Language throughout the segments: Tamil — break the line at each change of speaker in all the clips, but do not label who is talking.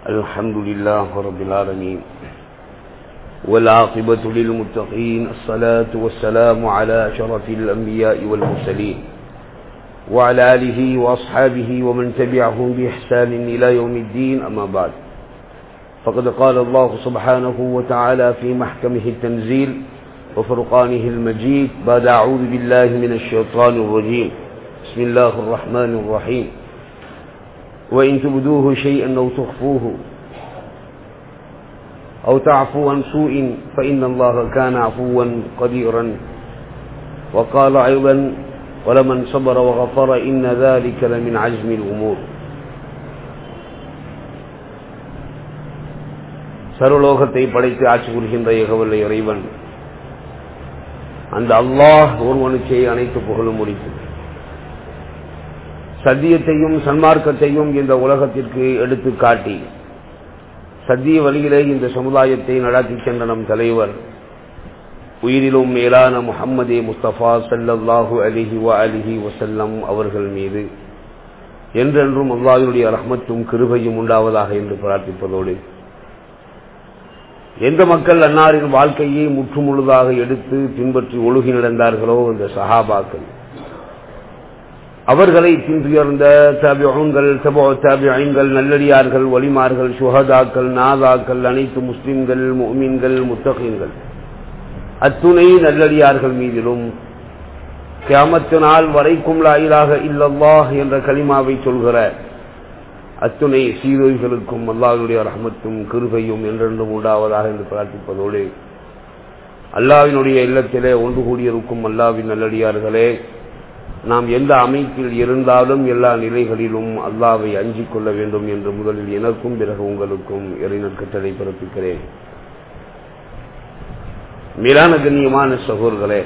الحمد لله رب العالمين والعاقبة للمتقين الصلاة والسلام على شرف الأنبياء والمرسلين وعلى آله وأصحابه ومن تبعهم بإحسان إلى يوم الدين أما بعد فقد قال الله سبحانه وتعالى في محكمه التنزيل وفرقانه المجيد بعد أعوذ بالله من الشيطان الرجيم بسم الله الرحمن الرحيم وإن تبدوه شيئا أو تخفوه أو تعفو عن سوء فإن الله كان عفوا قديرا وقال أيضا ولمن صبر وغفر إن ذلك لمن عزم الأمور சர்வலோகத்தை படைத்து ஆட்சி புரிகின்ற ஏகவல்ல இறைவன் அந்த அல்லாஹ் ஒருவனுக்கே அனைத்து புகழும் முடித்து சத்தியத்தையும் சன்மார்க்கத்தையும் இந்த உலகத்திற்கு எடுத்து காட்டி சத்திய வழியிலே இந்த சமுதாயத்தை நடத்தி சென்ற நம் தலைவர் உயிரிலும் மேலான முகம்மதே முஸ்தபா சல்லல்லாஹு அலிஹி வ அலிஹி வசல்லம் அவர்கள் மீது என்றென்றும் அல்லாஹினுடைய ரஹ்மத்தும் கிருபையும் உண்டாவதாக என்று பிரார்த்திப்பதோடு எந்த மக்கள் அன்னாரின் வாழ்க்கையை முற்றுமுழுதாக எடுத்து பின்பற்றி ஒழுகி நடந்தார்களோ அந்த சஹாபாக்கள் அவர்களை பின்துயர்ந்த தபிகள் தபோ தபிகள் நல்லடியார்கள் ஒலிமார்கள் சுஹதாக்கள் நாதாக்கள் அனைத்து முஸ்லிம்கள் மொமீன்கள் முத்தகீன்கள் அத்துணை நல்லடியார்கள் மீதிலும் கியாமத்து நாள் வரைக்கும் லாயிலாக இல்லல்லாஹ் என்ற கலிமாவை சொல்கிற அத்துணை சீரோய்களுக்கும் அல்லாவினுடைய ரஹமத்தும் கிருபையும் என்றென்றும் உண்டாவதாக என்று பிரார்த்திப்பதோடு அல்லாவினுடைய இல்லத்திலே ஒன்று கூடியிருக்கும் அல்லாவின் நல்லடியார்களே நாம் எந்த அமைப்பில் இருந்தாலும் எல்லா நிலைகளிலும் அல்லாவை அஞ்சிக் கொள்ள வேண்டும் என்று முதலில் எனக்கும் பிறகு உங்களுக்கும் இறைநற்கட்டளை பிறப்பிக்கிறேன் மேலான கண்ணியமான சகோர்களே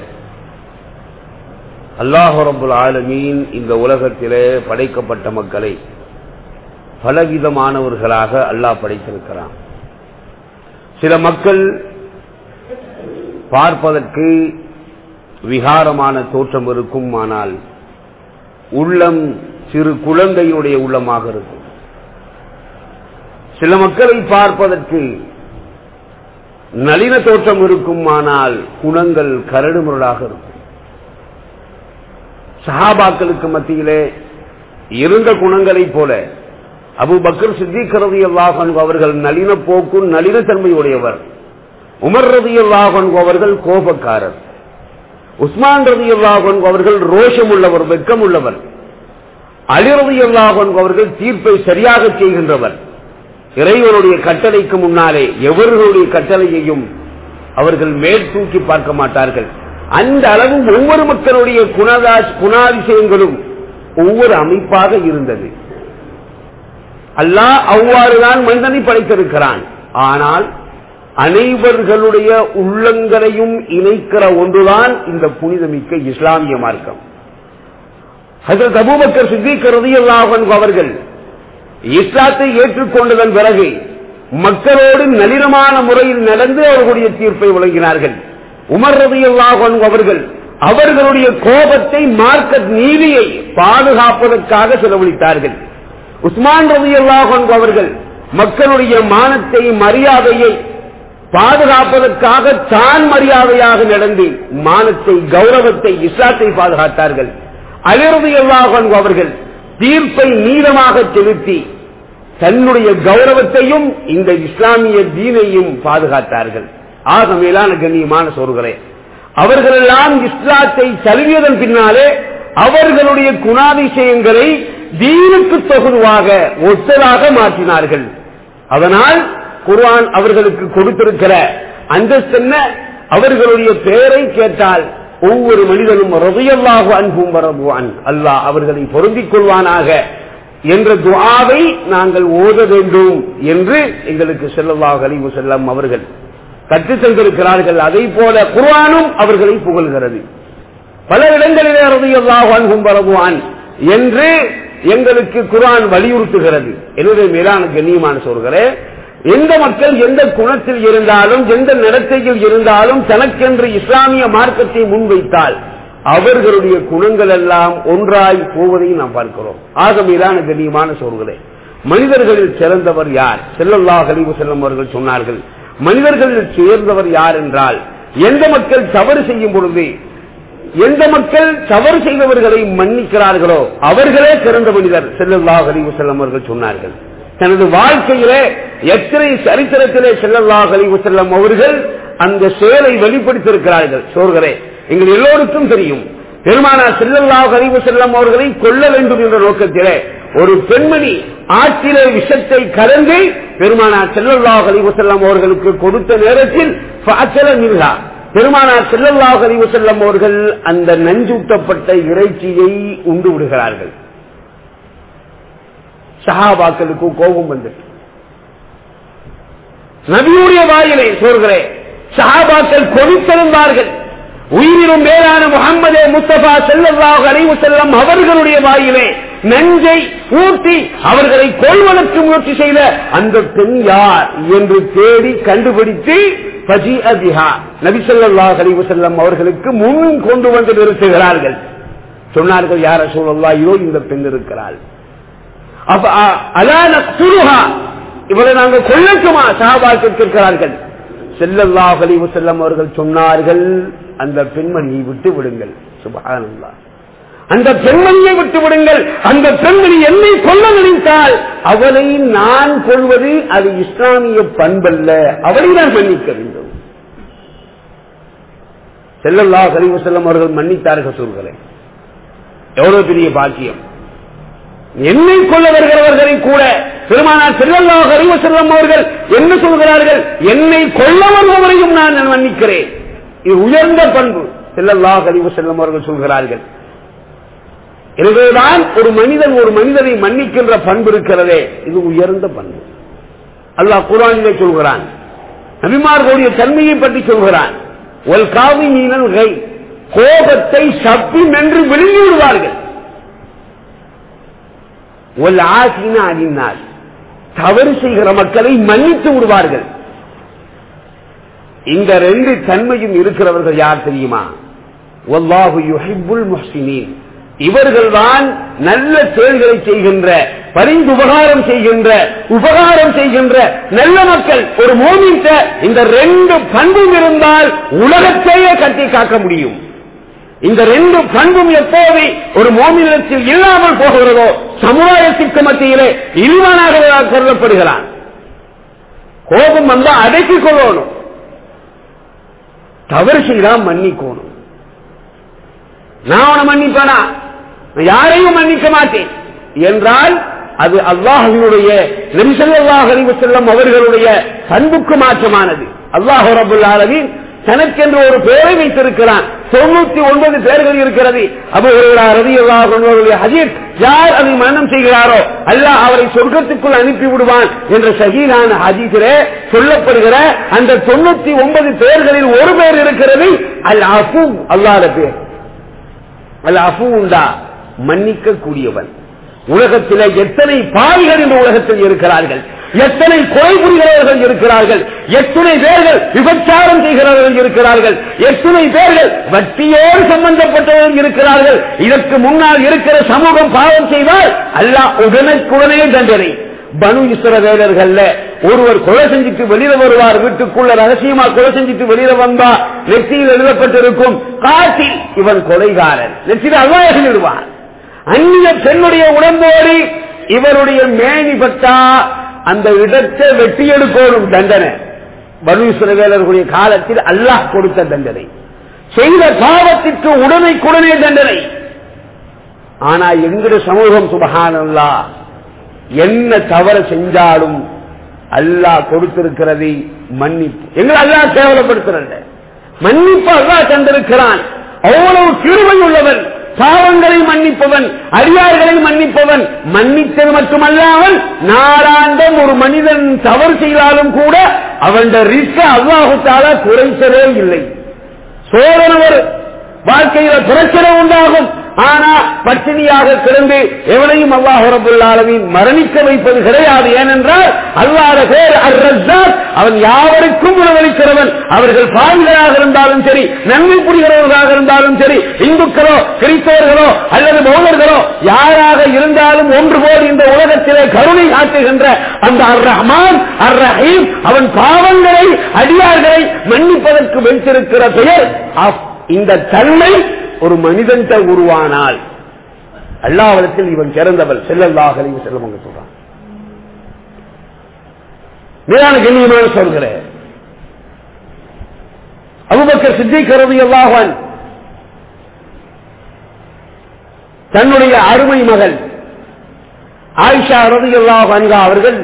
அல்லாஹ் ரபுல் ஆலமீன் இந்த உலகத்திலே படைக்கப்பட்ட மக்களை பலவிதமானவர்களாக அல்லாஹ் படைத்திருக்கிறான் சில மக்கள் பார்ப்பதற்கு விகாரமான தோற்றம் இருக்கும் ஆனால் உள்ளம் சிறு குழந்தையுடைய உள்ளமாக இருக்கும் சில மக்களை பார்ப்பதற்கு நளின தோற்றம் இருக்கும் ஆனால் குணங்கள் கரடுமுரடாக இருக்கும் சஹாபாக்களுக்கு மத்தியிலே இருந்த குணங்களைப் போல அபு பக்கர் சித்திகரதி அல்லாஹன் அவர்கள் நளின போக்கும் நளினத்தன்மை உடையவர் உமர் ரதி அல்லாஹன் அவர்கள் கோபக்காரர் உஸ்மான் ரதி அல்லாஹன் அவர்கள் ரோஷம் உள்ளவர் வெக்கம் உள்ளவர் அலிரதி அல்லாஹன் அவர்கள் தீர்ப்பை சரியாக செய்கின்றவர் இறைவனுடைய கட்டளைக்கு முன்னாலே எவர்களுடைய கட்டளையையும் அவர்கள் மேல் தூக்கி பார்க்க மாட்டார்கள் அந்த அளவு ஒவ்வொரு மக்களுடைய குணதா குணாதிசயங்களும் ஒவ்வொரு அமைப்பாக இருந்தது அல்லாஹ் அவ்வாறுதான் மனிதனை படைத்திருக்கிறான் ஆனால் அனைவர்களுடைய உள்ளங்களையும் இணைக்கிற ஒன்றுதான் இந்த புனிதமிக்க இஸ்லாமிய மார்க்கம் ஹசரத் அபூபக்கர் சித்திக்கிறது அவர்கள் இஸ்லாத்தை ஏற்றுக்கொண்டதன் பிறகு மக்களோடு நளினமான முறையில் நடந்து அவர்களுடைய தீர்ப்பை வழங்கினார்கள் உமர் ரதியல்லாஹன் அவர்கள் அவர்களுடைய கோபத்தை மார்க்க நீதியை பாதுகாப்பதற்காக செலவழித்தார்கள் உஸ்மான் ரதியல்லாஹன் அவர்கள் மக்களுடைய மானத்தை மரியாதையை பாதுகாப்பதற்காக தான் மரியாதையாக நடந்து மானத்தை கௌரவத்தை இஸ்லாத்தை பாதுகாத்தார்கள் அலிரதியல்லாஹன் அவர்கள் தீர்ப்பை நீளமாக செலுத்தி தன்னுடைய கௌரவத்தையும் இந்த இஸ்லாமிய தீனையும் பாதுகாத்தார்கள் ஆக மேலான கண்ணியமான சோர்களே அவர்களெல்லாம் இஸ்லாத்தை தழுவியதன் பின்னாலே அவர்களுடைய குணாதிசயங்களை தீனுக்கு தொகுதுவாக ஒத்ததாக மாற்றினார்கள் அதனால் குர்ஆன் அவர்களுக்கு கொடுத்திருக்கிற அந்தஸ்தென்ன அவர்களுடைய பெயரை கேட்டால் ஒவ்வொரு மனிதனும் ரதையல்லாக அன்பும் வரபுவான் அல்லாஹ் அவர்களை பொருந்திக் கொள்வானாக என்ற துவாவை நாங்கள் ஓத வேண்டும் என்று எங்களுக்கு செல்லல்லாஹ் அலிவு செல்லம் அவர்கள் கற்றுத் தந்திருக்கிறார்கள் அதை போல குர்ஆனும் அவர்களை புகழ்கிறது பல இடங்களிலே ரதையல்லாக அன்பும் வரபுவான் என்று எங்களுக்கு குர்ஆன் வலியுறுத்துகிறது எனவே மேலான கண்ணியமான சொல்கிறேன் எந்த மக்கள் எந்த குணத்தில் இருந்தாலும் எந்த நடத்தையில் இருந்தாலும் தனக்கென்று இஸ்லாமிய மார்க்கத்தை முன்வைத்தால் அவர்களுடைய குணங்கள் எல்லாம் ஒன்றாய் போவதை நாம் பார்க்கிறோம் ஆக மீதான கண்ணியமான சோர்களே மனிதர்களில் சிறந்தவர் யார் செல்லல்லாஹ் அலிவு செல்லம் அவர்கள் சொன்னார்கள் மனிதர்களில் சேர்ந்தவர் யார் என்றால் எந்த மக்கள் தவறு செய்யும் பொழுது எந்த மக்கள் தவறு செய்தவர்களை மன்னிக்கிறார்களோ அவர்களே சிறந்த மனிதர் செல்லல்லாஹ் அலிவு செல்லம் அவர்கள் சொன்னார்கள் தனது வாழ்க்கையிலே எத்தனை சரித்திரத்திலே செல்லல்லாஹ் அலிவு செல்லம் அவர்கள் அந்த செயலை வெளிப்படுத்தியிருக்கிறார்கள் சோர்களே எங்கள் எல்லோருக்கும் தெரியும் பெருமானா செல்லல்லாஹ் அறிவு செல்லம் அவர்களை கொல்ல வேண்டும் என்ற நோக்கத்திலே ஒரு பெண்மணி ஆற்றிலே விஷத்தை கலந்து பெருமானா செல்லல்லாஹ் அறிவு செல்லம் அவர்களுக்கு கொடுத்த நேரத்தில் மில்லா பெருமானார் செல்லல்லாஹ் அறிவு செல்லம் அவர்கள் அந்த நஞ்சூட்டப்பட்ட இறைச்சியை உண்டு விடுகிறார்கள் சஹாபாக்களுக்கு கோபம் வந்துட்டு நபியுடைய வாயிலை சோர்களே சஹாபாக்கள் கொதித்திருந்தார்கள் உயிரிலும் மேலான முகமதே முஸ்தபா செல்லல்லாஹ் அறிவு செல்லம் அவர்களுடைய வாயிலே நஞ்சை ஊட்டி அவர்களை கொள்வதற்கு முயற்சி செய்த அந்த பெண் யார் என்று தேடி கண்டுபிடித்து நபிசல்லாஹ் அறிவு செல்லம் அவர்களுக்கு முன் கொண்டு வந்து நிறுத்துகிறார்கள் சொன்னார்கள் யார சூழல்லா இதோ இந்த பெண் இருக்கிறாள் அப்ப அலான சுருகா இவரை நாங்கள் கொல்லட்டுமா சகாபாக்கள் கேட்கிறார்கள் செல்லல்லாஹ் அலிவு செல்லம் அவர்கள் சொன்னார்கள் அந்த பெண்மணியை விட்டு விடுங்கள் சுபகானந்தா அந்த பெண்மணியை விட்டு விடுங்கள் அந்த பெண்மணி என்னை கொல்ல நினைத்தால் அவளை நான் கொள்வது அது இஸ்லாமிய பண்பல்ல அவளை நான் மன்னிக்க வேண்டும் செல்லல்லா கலிவு செல்லம் அவர்கள் மன்னித்தார்கள் சொல்கிறேன் எவ்வளவு பெரிய பாக்கியம் என்னை கொள்ள வருகிறவர்களை கூட பெருமானார் செல்லல்லாக அறிவு செல்லம் அவர்கள் என்ன சொல்கிறார்கள் என்னை கொள்ள வருபவரையும் நான் மன்னிக்கிறேன் இது உயர்ந்த பண்பு செல்லல்லாக அறிவு செல்லம் அவர்கள் சொல்கிறார்கள் எனவேதான் ஒரு மனிதன் ஒரு மனிதனை மன்னிக்கின்ற பண்பு இருக்கிறதே இது உயர்ந்த பண்பு அல்லாஹ் குரானிலே சொல்கிறான் நபிமார்களுடைய தன்மையை பற்றி சொல்கிறான் ஒரு காவி மீனல் கை கோபத்தை சப்பி மென்று விழுங்கி விடுவார்கள் ஒரு ஆசின அறிந்தால் தவறு செய்கிற மக்களை மன்னித்து விடுவார்கள் இந்த ரெண்டு தன்மையும் இருக்கிறவர்கள் யார் தெரியுமா ஒல்லாஹு யுஹிப்புல் முஹ்சினீன் இவர்கள்தான் நல்ல செயல்களை செய்கின்ற பரிந்து உபகாரம் செய்கின்ற உபகாரம் செய்கின்ற நல்ல மக்கள் ஒரு மோமித்த இந்த ரெண்டு பண்பும் இருந்தால் உலகத்தையே கட்டி காக்க முடியும் இந்த ரெண்டு பண்பும் எப்போது ஒரு மோமினத்தில் இல்லாமல் போகிறதோ சமுதாயத்திற்கு மத்தியிலே இழிவானாக கருதப்படுகிறான் கோபம் வந்தா அடக்கிக் கொள்ளணும் தவறு செய்தா மன்னிக்கணும் நான் அவனை மன்னிப்பேனா யாரையும் மன்னிக்க மாட்டேன் என்றால் அது அல்லாஹினுடைய நெரிசல்லாஹ் அறிவு செல்லம் அவர்களுடைய பண்புக்கு மாற்றமானது அல்லாஹ் ரபுல் ஆலமின் தனக்கென்று ஒரு பேரை வைத்திருக்கிறான் தொண்ணூத்தி ஒன்பது பேர்கள் இருக்கிறது அவர்களுடைய ஹஜீத் யார் அதை மரணம் செய்கிறாரோ அல்லாஹ் அவரை சொர்க்கத்துக்குள் அனுப்பி விடுவான் என்ற சகீலான ஹஜீத்திலே சொல்லப்படுகிற அந்த தொண்ணூத்தி ஒன்பது பேர்களில் ஒரு பேர் இருக்கிறது அல் அஃபு அல்லாத பேர் அல் அஃபு உண்டா மன்னிக்க கூடியவன் உலகத்திலே எத்தனை பாவிகள் இந்த உலகத்தில் இருக்கிறார்கள் எத்தனை கொலை புரிகிறவர்கள் இருக்கிறார்கள் எத்தனை பேர்கள் விபச்சாரம் செய்கிறவர்கள் இருக்கிறார்கள் எத்தனை பேர்கள் வட்டியோடு சம்பந்தப்பட்டவர்கள் இருக்கிறார்கள் இதற்கு முன்னால் இருக்கிற சமூகம் பாவம் செய்தால் அல்லாஹ் உடனுக்குடனே தண்டனை பனு இஸ்ரவேலர்கள்ல ஒருவர் கொலை செஞ்சுட்டு வெளியில வருவார் வீட்டுக்குள்ள ரகசியமா கொலை செஞ்சுட்டு வெளியில வந்தா நெற்றியில் எழுதப்பட்டிருக்கும் காட்டில் இவன் கொலைகாரன் நெற்றியில் அல்லா எழுதிடுவான் அந்நிய பெண்ணுடைய உடம்போடு இவருடைய மேனி பட்டா அந்த இடத்தை வெட்டி எடுக்கணும் தண்டனை பனு காலத்தில் அல்லாஹ் கொடுத்த தண்டனை செய்த பாவத்திற்கு உடனைக்குடனே தண்டனை ஆனா எங்கிற சமூகம் சுபகானல்லா என்ன தவறு செஞ்சாலும் அல்லாஹ் கொடுத்திருக்கிறதை மன்னிப்பு எங்களை அல்லாஹ் கேவலப்படுத்துறது மன்னிப்பு அல்லாஹ் தந்திருக்கிறான் அவ்வளவு கிருமை உள்ளவன் பாவங்களை மன்னிப்பவன் அடியார்களை மன்னிப்பவன் மன்னித்தது மட்டுமல்லாமல் நாளாந்தம் ஒரு மனிதன் தவறு செய்தாலும் கூட அவன் ரிஸ்க அல்லாஹுத்தால குறைச்சதே இல்லை சோதனை வரும் வாழ்க்கையில பிரச்சனை உண்டாகும் ஆனா பட்டினியாக கிடந்து எவனையும் அல்லாஹ் ரபுல் ஆலமீன் மரணிக்க வைப்பது கிடையாது ஏனென்றால் அல்லாத பேர் அர் ரஸாக் அவன் யாவருக்கும் உணவளிக்கிறவன் அவர்கள் பாவிகளாக இருந்தாலும் சரி நன்மை புரிகிறவர்களாக இருந்தாலும் சரி இந்துக்களோ கிறிஸ்தவர்களோ அல்லது பௌதர்களோ யாராக இருந்தாலும் ஒன்று போல் இந்த உலகத்திலே கருணை காட்டுகின்ற அந்த அர் ரஹ்மான் அர் ரஹீம் அவன் பாவங்களை அடியார்களை மன்னிப்பதற்கு வைத்திருக்கிற பெயர் அஃப். இந்த தன்மை ஒரு மனிதன் உருவானால் அல்லாவிடத்தில் இவன் சிறந்தவள் செல்லல்லாஹ் செல்லவங்க சொல்றான் மேலான கண்ணியமான சொல்கிறேன் அபுபக்கர் சித்திக் ரவி அல்லாஹன் தன்னுடைய அருமை மகள் ஆயிஷா ரவி அல்லாஹ் அவர்கள்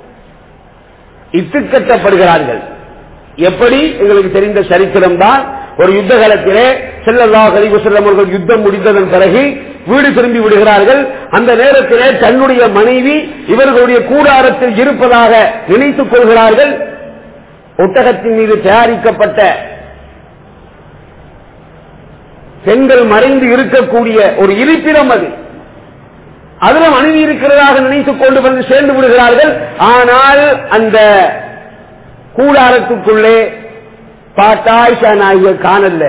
இட்டுக்கட்டப்படுகிறார்கள் எப்படி எங்களுக்கு தெரிந்த சரித்திரம் தான் ஒரு யுத்த காலத்திலே செல்லல்லாஹ் அலிவு செல்லம் அவர்கள் யுத்தம் முடிந்ததன் பிறகு வீடு திரும்பி விடுகிறார்கள் அந்த நேரத்திலே தன்னுடைய மனைவி இவர்களுடைய கூடாரத்தில் இருப்பதாக நினைத்துக் கொள்கிறார்கள் ஒட்டகத்தின் மீது தயாரிக்கப்பட்ட பெண்கள் மறைந்து இருக்கக்கூடிய ஒரு இருப்பிடம் அது அதுல மனைவி இருக்கிறதாக நினைத்துக் கொண்டு வந்து சேர்ந்து விடுகிறார்கள் ஆனால் அந்த கூடாரத்துக்குள்ளே பார்த்தா ஆயிஷா நாயகிய காணல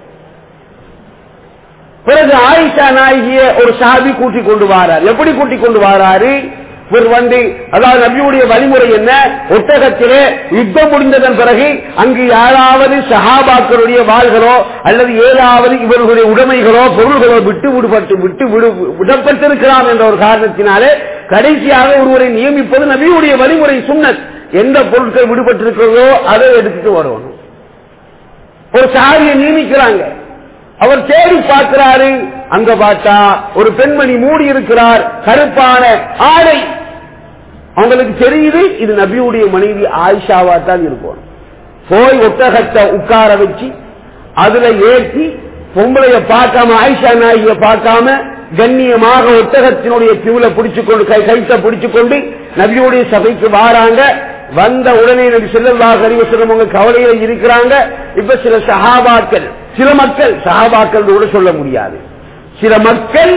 பிறகு ஆயிஷா நாயகிய ஒரு சாபி கூட்டிக் கொண்டு வாரார் எப்படி கூட்டிக் கொண்டு வாராரு இவர் வந்து அதாவது நபியுடைய வழிமுறை என்ன ஒட்டகத்திலே யுத்தம் முடிந்ததன் பிறகு அங்கு யாராவது சஹாபாக்களுடைய வாள்களோ அல்லது ஏதாவது இவர்களுடைய உடைமைகளோ பொருள்களோ விட்டு விடுபட்டு விட்டு விடு விடப்பட்டிருக்கலாம் என்ற ஒரு காரணத்தினாலே கடைசியாக ஒருவரை நியமிப்பது நபியுடைய வழிமுறை சுண்ணத் எந்த பொருட்கள் விடுபட்டிருக்கிறதோ அதை எடுத்துட்டு வரணும் ஒரு சாரியை நியமிக்கிறாங்க அவர் தேடி பார்க்கிறாரு அங்க பார்த்தா ஒரு பெண்மணி மூடி இருக்கிறார் கருப்பான ஆடை அவங்களுக்கு தெரியுது இது நபியுடைய மனைவி ஆயிஷாவா தான் இருக்கும் போய் ஒட்டகத்தை உட்கார வச்சு அதுல ஏற்றி பொம்பளைய பார்க்காம ஆயிஷா நாயகிய பார்க்காம கண்ணியமாக ஒட்டகத்தினுடைய கிவுல பிடிச்சுக்கொண்டு கை கைத்த பிடிச்சுக்கொண்டு நபியுடைய சபைக்கு வாராங்க வந்த உடனே நபி செல்லல்லாஹ் அறிவசனம் உங்க கவலையில இருக்கிறாங்க இப்ப சில சஹாபாக்கள் சில மக்கள் சஹாபாக்கள் கூட சொல்ல முடியாது சில மக்கள்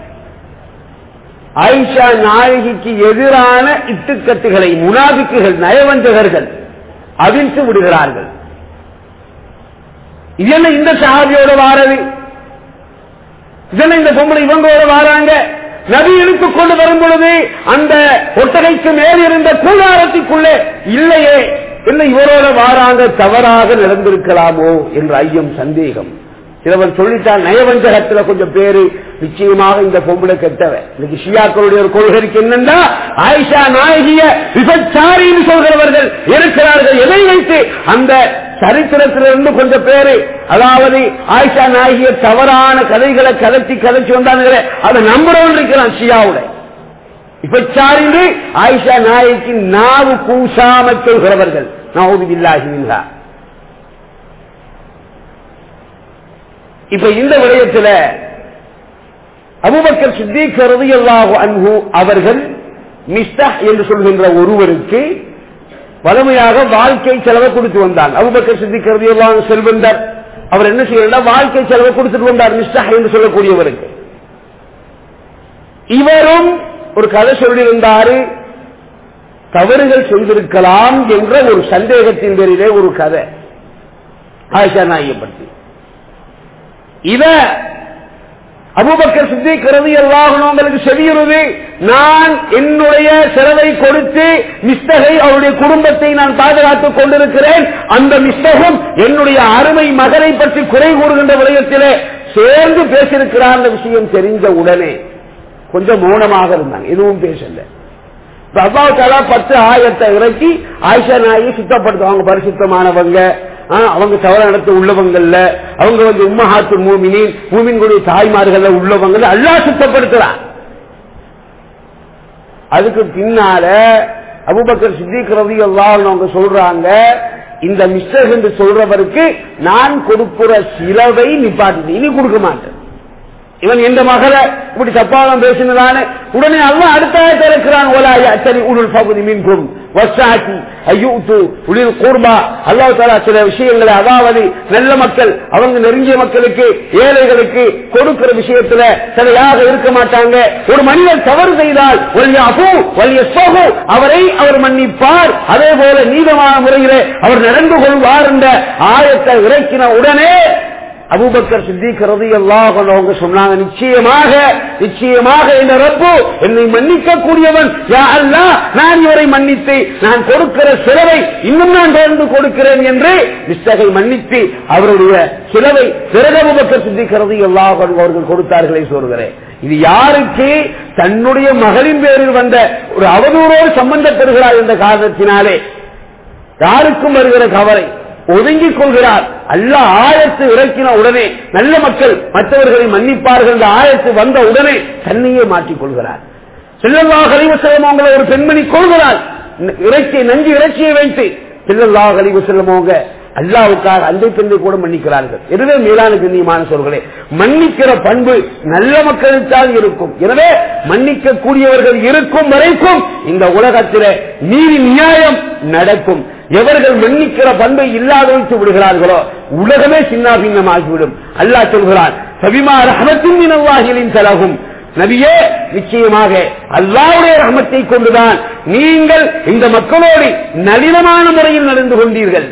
ஆயிஷா நாயகிக்கு எதிரான இட்டுக்கட்டுகளை முனாபிக்குகள் நயவஞ்சகர்கள் அவிழ்த்து விடுகிறார்கள் இது என்ன இந்த சஹாபியோட வாரது இதென்ன இந்த பொம்பளை இவங்களோட வாராங்க நபி இழுத்துக் கொண்டு வரும் பொழுது அந்த ஒட்டகைக்கு மேல் இருந்த கூடாரத்திற்குள்ளே இல்லையே என்ன இவரோட வாராங்க தவறாக நடந்திருக்கலாமோ என்ற ஐயம் சந்தேகம் சிலவர் சொல்லிட்டால் நயவஞ்சகத்துல கொஞ்சம் பேரு நிச்சயமாக இந்த பொம்பளை கெட்டவன் இன்னைக்கு ஷியாக்களுடைய ஒரு கொள்கைக்கு என்னன்னா ஆயிஷா நாயகிய விபச்சாரின்னு சொல்கிறவர்கள் இருக்கிறார்கள் எதை வைத்து அந்த சரித்திரத்திலிருந்து கொஞ்சம் பேரு அதாவது ஆயிஷா நாயகிய தவறான கதைகளை கதைச்சி கதைச்சு வந்தானுங்களே அதை நம்புறவன் இருக்கிறான் ஷியாவுடைய விபச்சாரின்னு ஆயிஷா நாயகிக்கு நாவு கூசாம சொல்கிறவர்கள் நவுது பில்லாஹி மின்ஹா இப்ப இந்த விடயத்துல அபுபக்கர் சித்திக் ரலியல்லாஹு அன்ஹு அவர்கள் மிஸ்தஹ் என்று சொல்கின்ற ஒருவருக்கு வலிமையாக வாழ்க்கை செலவை கொடுத்து வந்தார் அபுபக்கர் சித்திக் ரலியல்லாஹு செல்வந்தர் அவர் என்ன செய்யறார் வாழ்க்கை செலவை கொடுத்துட்டு வந்தார் மிஸ்தஹ் என்று சொல்லக்கூடியவருக்கு இவரும் ஒரு கதை சொல்லியிருந்தாரு தவறுகள் செய்திருக்கலாம் என்ற ஒரு சந்தேகத்தின் பேரிலே ஒரு கதை ஆயிஷா நாயை பற்றி இத அபுபக்கர் சித்திக்கிறது எல்லாம் உங்களுக்கு செவியுறது நான் என்னுடைய செலவை கொடுத்து மிஸ்தகை அவருடைய குடும்பத்தை நான் பாதுகாத்துக் கொண்டிருக்கிறேன் அந்த மிஸ்தகம் என்னுடைய அருமை மகனை பற்றி குறை கூறுகின்ற விடயத்திலே சேர்ந்து பேசியிருக்கிறார் அந்த விஷயம் தெரிஞ்ச உடனே கொஞ்சம் மௌனமாக இருந்தாங்க எதுவும் பேசல அல்லாவுக்கால பத்து ஆயிரத்தை இறக்கி ஆயிஷா நாயை சுத்தப்படுத்துவாங்க பரிசுத்தமானவங்க அவங்க தவற நடத்த உள்ளவங்கல்ல அவங்க வந்து உம்மஹாத்து மூமினின் மூமின்களுடைய தாய்மார்கள் உள்ளவங்க அல்லா சுத்தப்படுத்துறான் அதுக்கு பின்னால அபுபக்கர் சித்திக் ரவி அவங்க சொல்றாங்க இந்த மிஸ்டர் என்று சொல்றவருக்கு நான் கொடுக்கிற சிலவை நிப்பாட்டு இனி கொடுக்க மாட்டேன் இவன் எந்த மகளை இப்படி தப்பாகம் பேசினதானே உடனே அல்லாஹ் அடுத்த ஆயத்தை இருக்கிறான் ஓலாய அத்தனை உருள் பகுதி மீன்கும் வசாக்கி ஐயூத்து உளில் கூர்பா அல்லாஹ் தாலா சில விஷயங்களை அதாவது நல்ல மக்கள் அவங்க நெருங்கிய மக்களுக்கு ஏழைகளுக்கு கொடுக்கிற விஷயத்துல சரியாக இருக்க மாட்டாங்க ஒரு மனிதர் தவறு செய்தால் வல்யாஃபு, வல்யஸ்ஃபஹு, அவரை அவர் மன்னிப்பார் அதே போல நீதமான முறையிலே அவர் நடந்து கொள்வார் என்ற ஆயத்தை இறக்கின உடனே அபூபக்கர் சித்திக் ரலியல்லாஹு அன்ஹு அவங்க சொன்னாங்க நிச்சயமாக நிச்சயமாக இந்த ரப்பு என்னை மன்னிக்க கூடியவன் யா அல்லாஹ் நான் இவரை மன்னித்து நான் கொடுக்கிற சிலவை இன்னும் நான் தொடர்ந்து கொடுக்கிறேன் என்று நிஷ்டகை மன்னித்து அவருடைய சிலவை பிறகு அபூபக்கர் சித்திக் ரலியல்லாஹு அன்ஹு அவர்கள் கொடுத்தார்களே சொல்கிறேன் இது யாருக்கு தன்னுடைய மகளின் பேரில் வந்த ஒரு அவதூறோடு சம்பந்தப்படுகிறார் என்ற காரணத்தினாலே யாருக்கும் வருகிற கவலை ஒதுங்கிக் கொள்கிறார் அல்ல ஆயத்து இறக்கின உடனே நல்ல மக்கள் மற்றவர்களை மன்னிப்பார்கள் என்ற ஆயத்து வந்த உடனே தன்னையே மாற்றிக் கொள்கிறார் செல்லல்லா கழிவு செல்லமோங்களை ஒரு பெண்மணி கொள்கிறார் இறைச்சி நஞ்சு இறைச்சியை வைத்து செல்லல்லா கழிவு செல்லமோங்க அல்லாவுக்காக அந்த பெண்ணை கூட மன்னிக்கிறார்கள் எனவே மேலான கண்ணியமான சொல்களே மன்னிக்கிற பண்பு நல்ல மக்களுக்காக இருக்கும் எனவே மன்னிக்க கூடியவர்கள் இருக்கும் வரைக்கும் இந்த உலகத்திலே நீதி நியாயம் நடக்கும் எவர்கள் மன்னிக்கிற பண்பை இல்லாத வைத்து விடுகிறார்களோ உலகமே சின்ன பின்னமாகிவிடும் அல்லாஹ் சொல்கிறான் சபிமா ரஹமத்தின் இனவாகிகளின் செலகும் நபியே நிச்சயமாக அல்லாவுடைய ரஹமத்தை கொண்டுதான் நீங்கள் இந்த மக்களோடு நளினமான முறையில் நடந்து கொண்டீர்கள்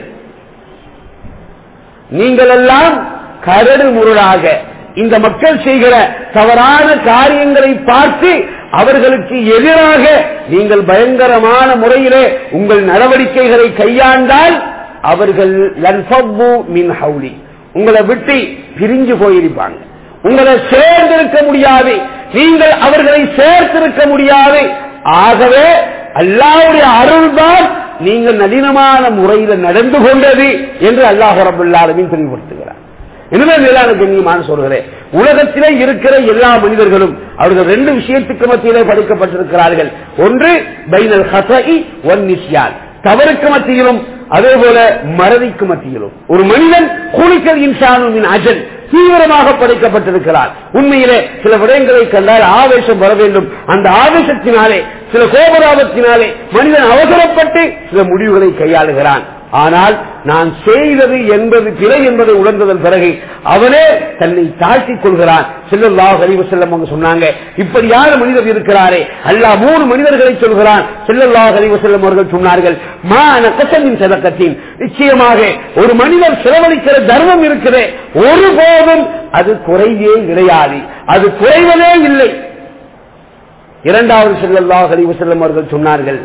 நீங்கள் எல்லாம் கரடு முரடாக இந்த மக்கள் செய்கிற தவறான காரியங்களை பார்த்து அவர்களுக்கு எதிராக நீங்கள் பயங்கரமான முறையிலே உங்கள் நடவடிக்கைகளை கையாண்டால் அவர்கள் லன்ஃபவ்வு மின் ஹவுலி உங்களை விட்டு பிரிஞ்சு போயிருப்பாங்க உங்களை சேர்ந்திருக்க முடியாது நீங்கள் அவர்களை சேர்த்திருக்க முடியாது ஆகவே அல்லாவுடைய அருள்தான் நீங்கள் நளினமான முறையில் நடந்து கொண்டது என்று அல்லாஹ் ரபுல்லாலுமே தெளிவுபடுத்துகிறார் எனவே மேலான கண்ணியமான சொல்கிறேன் உலகத்திலே இருக்கிற எல்லா மனிதர்களும் அவர்கள் ரெண்டு விஷயத்துக்கு மத்தியிலே படிக்கப்பட்டிருக்கிறார்கள் ஒன்று பைனல் ஹசை ஒன் நிஷ்யான் தவறுக்கு மத்தியிலும் அதே போல மறதிக்கு மத்தியிலும் ஒரு மனிதன் குளிக்கல் இன்சானுமின் அஜல் தீவிரமாக படைக்கப்பட்டிருக்கிறார் உண்மையிலே சில விடயங்களை கண்டால் ஆவேசம் வர வேண்டும் அந்த ஆவேசத்தினாலே சில கோபராபத்தினாலே மனிதன் அவசரப்பட்டு சில முடிவுகளை கையாளுகிறான் ஆனால் நான் செய்தது என்பது பிழை என்பதை உணர்ந்ததன் பிறகு அவனே தன்னை தாழ்த்திக் கொள்கிறான் செல்லல்லாஹ் அறிவு செல்லம் அவங்க சொன்னாங்க இப்படியான மனிதர் இருக்கிறாரே அல்லா மூணு மனிதர்களை சொல்கிறான் செல்லல்லாஹ் அறிவு செல்லம் அவர்கள் சொன்னார்கள் மான கசனின் சதக்கத்தின் நிச்சயமாக ஒரு மனிதர் செலவழிக்கிற தர்மம் இருக்கிறே ஒருபோதும் அது குறைவே கிடையாது அது குறைவதே இல்லை இரண்டாவது செல்லல்லாஹ் அறிவு செல்லம் அவர்கள் சொன்னார்கள்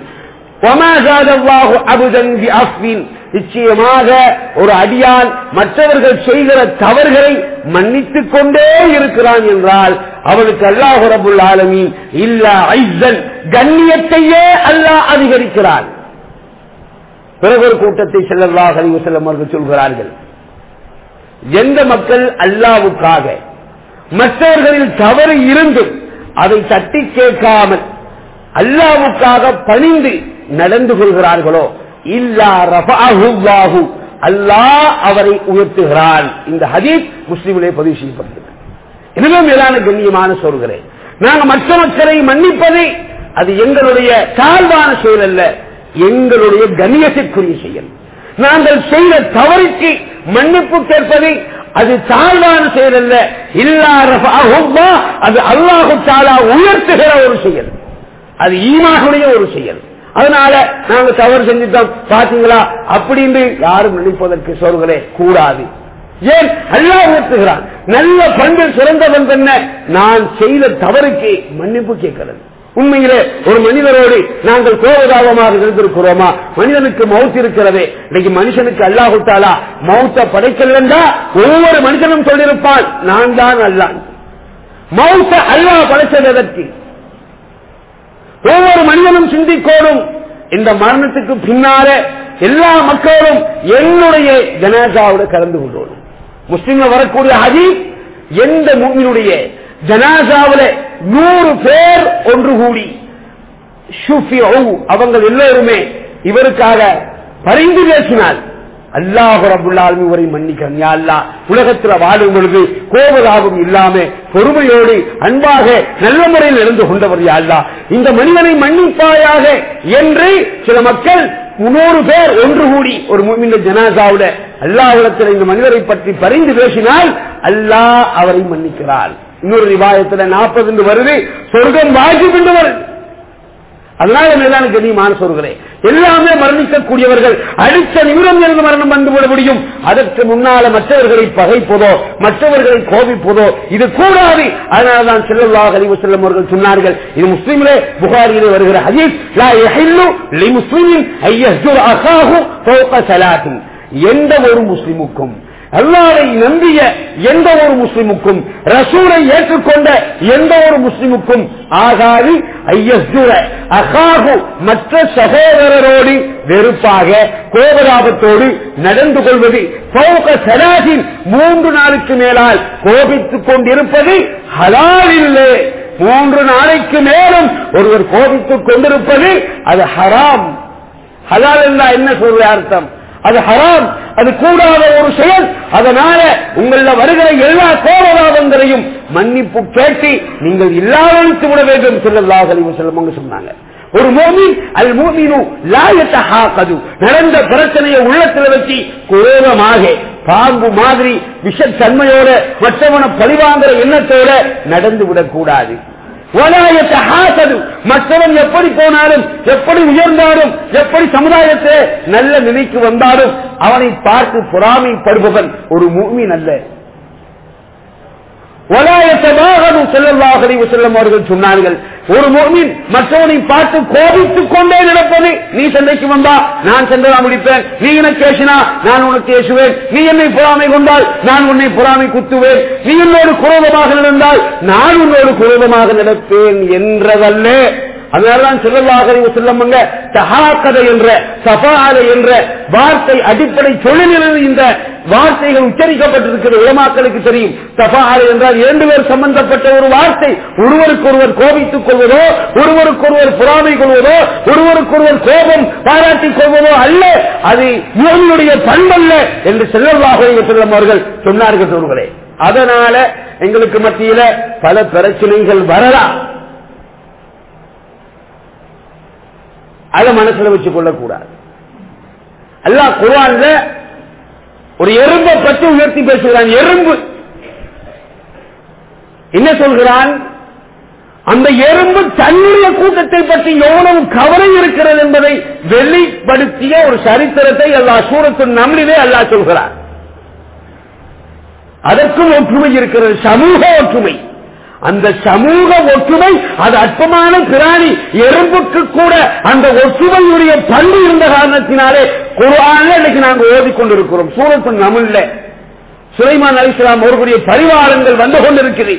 நிச்சயமாக ஒரு அடியான் மற்றவர்கள் செய்கிற தவறுகளை மன்னித்துக் கொண்டே இருக்கிறான் என்றால் அவனுக்கு அல்லாஹு ரபுல் ஆலமீன் இல்ல ஐசன் கண்ணியத்தையே அல்லாஹ் அதிகரிக்கிறான் பிறகு ஒரு கூட்டத்தை செல்லல்லாஹ் அறிவு செல்லம் அவர்கள் சொல்கிறார்கள் எந்த மக்கள் அல்லாவுக்காக மற்றவர்களில் தவறு இருந்தும் அதை தட்டி கேட்காமல் அல்லாவுக்காக பணிந்து நடந்து கொள்கிறார்களோ இல்லா ரபாஹு அல்லாஹ் அவரை உயர்த்துகிறான் இந்த ஹதீப் முஸ்லிமிலே பதிவு செய்யப்பட்டது எனவே மேலான கண்ணியமான சொல்கிறேன் நாங்கள் மற்ற மக்களை மன்னிப்பது அது எங்களுடைய தாழ்வான செயல் அல்ல எங்களுடைய கண்ணியத்திற்குரிய செயல் நாங்கள் செய்த தவறுக்கு மன்னிப்பு கேட்பது அது தாழ்வான செயல் அல்ல இல்லா ரஃபா அது அல்லாஹு தாலா உயர்த்துகிற ஒரு செயல் அது ஈமானுடைய ஒரு செயல் அதனால நாங்க தவறு செஞ்சுட்டோம் பாத்தீங்களா அப்படின்னு யாரும் நினைப்பதற்கு சொல்களே கூடாது ஏன் அல்லா உயர்த்துகிறான் நல்ல பண்பில் சிறந்தவன் என்ன நான் செய்த தவறுக்கு மன்னிப்பு கேட்கிறது உண்மையிலே ஒரு மனிதரோடு நாங்கள் கோபதாபமாக இருந்திருக்கிறோமா மனிதனுக்கு மவுத் இருக்கிறதே இன்னைக்கு மனுஷனுக்கு அல்லாஹுத்தாலா மவுத்த படைக்கலண்டா ஒவ்வொரு மனுஷனும் சொல்லியிருப்பான் நான் தான் அல்லான் மவுத்த அல்லாஹ் படைச்சதற்கு ஒவ்வொரு மனிதனும் சிந்திக்கோடும் இந்த மரணத்துக்கு பின்னால எல்லா மக்களும் என்னுடைய ஜனாசாவோட கலந்து கொள்ளணும் முஸ்லிம்ல வரக்கூடிய ஹதி எந்த மூமினுடைய ஜனாசாவில நூறு பேர் ஒன்று கூடி அவங்க எல்லோருமே இவருக்காக பரிந்து பேசினால் அல்லாஹ் ரபுல்லாலும் இவரை மன்னிக்கிறான் யா அல்லாஹ் உலகத்துல வாழும் பொழுது கோபதாபம் இல்லாம பொறுமையோடு அன்பாக நல்ல முறையில் இருந்து கொண்டவர் யா அல்லாஹ் இந்த மனிதனை மன்னிப்பாயாக என்று சில மக்கள் முன்னூறு பேர் ஒன்று கூடி ஒரு முன்மின் ஜனாசாவுல அல்லாஹிடத்தில் இந்த மனிதரை பற்றி பரிந்து பேசினால் அல்லாஹ் அவரை மன்னிக்கிறார் இன்னொரு ரிவாயத்துல நாற்பது வருது சொர்க்கம் வாஜிப் என்று வருது அதனால மேலான கண்ணியமான சொல்கிறேன் எல்லாமே மரணிக்கக்கூடியவர்கள் அடுத்த நிமிடம் இருந்து மரணம் வந்துவிட முடியும் அதற்கு முன்னால மற்றவர்களை பகைப்பதோ மற்றவர்களை கோபிப்பதோ இது கூடாது அதனால்தான் செல்லல்லாஹ் அறிவு செல்லும் அவர்கள் சொன்னார்கள் இது முஸ்லீமிலே புகாரிலே வருகிற ஹதீஸ் லா யஹில்லு லி முஸ்லிமின் ஐயஸ்ஜுர் அகாஹு ஃபௌக ஸலாத்தின் எந்த ஒரு முஸ்லிமுக்கும் அல்லாவை நம்பிய எந்த ஒரு முஸ்லிமுக்கும் ரசூலை ஏற்றுக்கொண்ட எந்த ஒரு முஸ்லிமுக்கும் ஆகாது ஐயஸ்துர அகாகு மற்ற சகோதரரோடு வெறுப்பாக கோபதாபத்தோடு நடந்து கொள்வது பௌக சராசின் மூன்று நாளுக்கு மேலால் கோபித்துக் கொண்டிருப்பது ஹலால் இல்லை மூன்று நாளைக்கு மேலும் ஒருவர் கோபித்துக் கொண்டிருப்பது அது ஹராம் ஹலால் என்றா என்ன சொல்ற அர்த்தம் அது ஹராம் அது கூடாத ஒரு செயல் அதனால உங்கள வருகிற எல்லா கோபதாபங்களையும் மன்னிப்பு கேட்டு நீங்கள் இல்லாதழித்து விட வேண்டும் செல்லல்லாஹ் அலைஹி செல்லம் சொன்னாங்க ஒரு மோமின் அல் மோமினு லாயத்தஹாகது நடந்த பிரச்சனையை உள்ளத்துல வச்சு கோபமாக பாம்பு மாதிரி விஷத்தன்மையோட மற்றவன பழிவாங்கிற எண்ணத்தோட நடந்து விடக்கூடாது மற்றவன் எப்படி போனாலும் எப்படி உயர்ந்தாலும் எப்படி சமுதாயத்தை நல்ல நிலைக்கு வந்தாலும் அவனை பார்த்து பொறாமைப்படுபவன் ஒரு மூமின் அல்ல செல்லும் அவர்கள் சொன்னார்கள் ஒரு மோமின் மற்றவனை பார்த்து கோபித்துக் கொண்டே நடப்பது நீ சண்டைக்கு வந்தா நான் சண்டை முடிப்பேன் நீ எனக்கு பேசினா நான் உனக்கு பேசுவேன் நீ என்னை பொறாமை கொண்டால் நான் உன்னை பொறாமை குத்துவேன் நீ என்னோடு குரோதமாக நடந்தால் நான் உன்னோடு குரோதமாக நடப்பேன் என்றதல்ல அதனால்தான் செல்லல்லாக செல்லமங்க தகாக்கதை என்ற சபாலை என்ற வார்த்தை அடிப்படை தொழிலில் இந்த வார்த்தைகள் உச்சரிக்கப்பட்டிருக்கிற உலமாக்களுக்கு தெரியும் தபாலை என்றால் இரண்டு பேர் சம்பந்தப்பட்ட ஒரு வார்த்தை ஒருவருக்கொருவர் கோபித்துக் கொள்வதோ ஒருவருக்கொருவர் பொறாமை கொள்வதோ ஒருவருக்கொருவர் கோபம் பாராட்டிக் கொள்வதோ அல்ல அது யோகியுடைய பண்பல்ல என்று செல்லல்லாக செல்லும் அவர்கள் சொன்னார்கள் சொல்கிறேன் அதனால எங்களுக்கு மத்தியில பல பிரச்சனைகள் வரலாம் அதை மனசுல வச்சுக் கொள்ளக்கூடாது அல்லா குரான்ல ஒரு எறும்பை பற்றி உயர்த்தி பேசுகிறான் எறும்பு என்ன சொல்கிறான் அந்த எறும்பு தன்னுடைய கூட்டத்தை பற்றி எவ்வளவு கவலை இருக்கிறது என்பதை வெளிப்படுத்திய ஒரு சரித்திரத்தை அல்லா சூரத்து நம்மளிலே அல்லா சொல்கிறார் அதற்கும் ஒற்றுமை இருக்கிறது சமூக ஒற்றுமை அந்த சமூக ஒற்றுமை அது அற்பமான பிராணி எறும்புக்கு கூட அந்த ஒற்றுமையுடைய பண்பு இருந்த காரணத்தினாலே குரான இன்னைக்கு நாங்கள் ஓதிக்கொண்டிருக்கிறோம் சூரத்து நம்மள சுலைமான் அலிஸ்லாம் அவர்களுடைய பரிவாரங்கள் வந்து கொண்டிருக்கிறது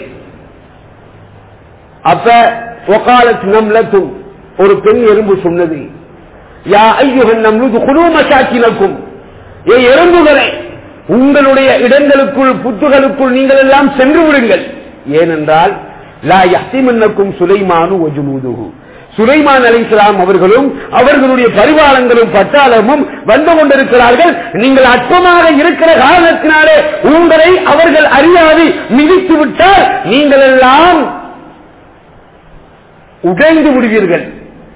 அப்ப ஒகாலத் நம்லத்தும் ஒரு பெண் எறும்பு சொன்னது யா ஐயுகன் நம்லுது குடும்பசாக்கினக்கும் ஏ எறும்புகளே உங்களுடைய இடங்களுக்குள் புத்துகளுக்குள் நீங்கள் எல்லாம் சென்று விடுங்கள் ஏனென்றால் லா யஹ்திமன்னக்கும் சுலைமானு ஒஜுமுதுகு சுலைமான் அலி இஸ்லாம் அவர்களும் அவர்களுடைய பரிவாரங்களும் பட்டாளமும் வந்து கொண்டிருக்கிறார்கள் நீங்கள் அற்பமாக இருக்கிற காரணத்தினாலே உங்களை அவர்கள் அறியாது மிதித்து விட்டால் நீங்கள் எல்லாம் உடைந்து விடுவீர்கள்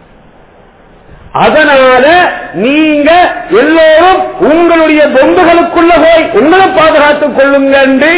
அதனால நீங்க எல்லோரும் உங்களுடைய பொம்புகளுக்குள்ள போய் உங்களை பாதுகாத்துக் கொள்ளுங்க என்று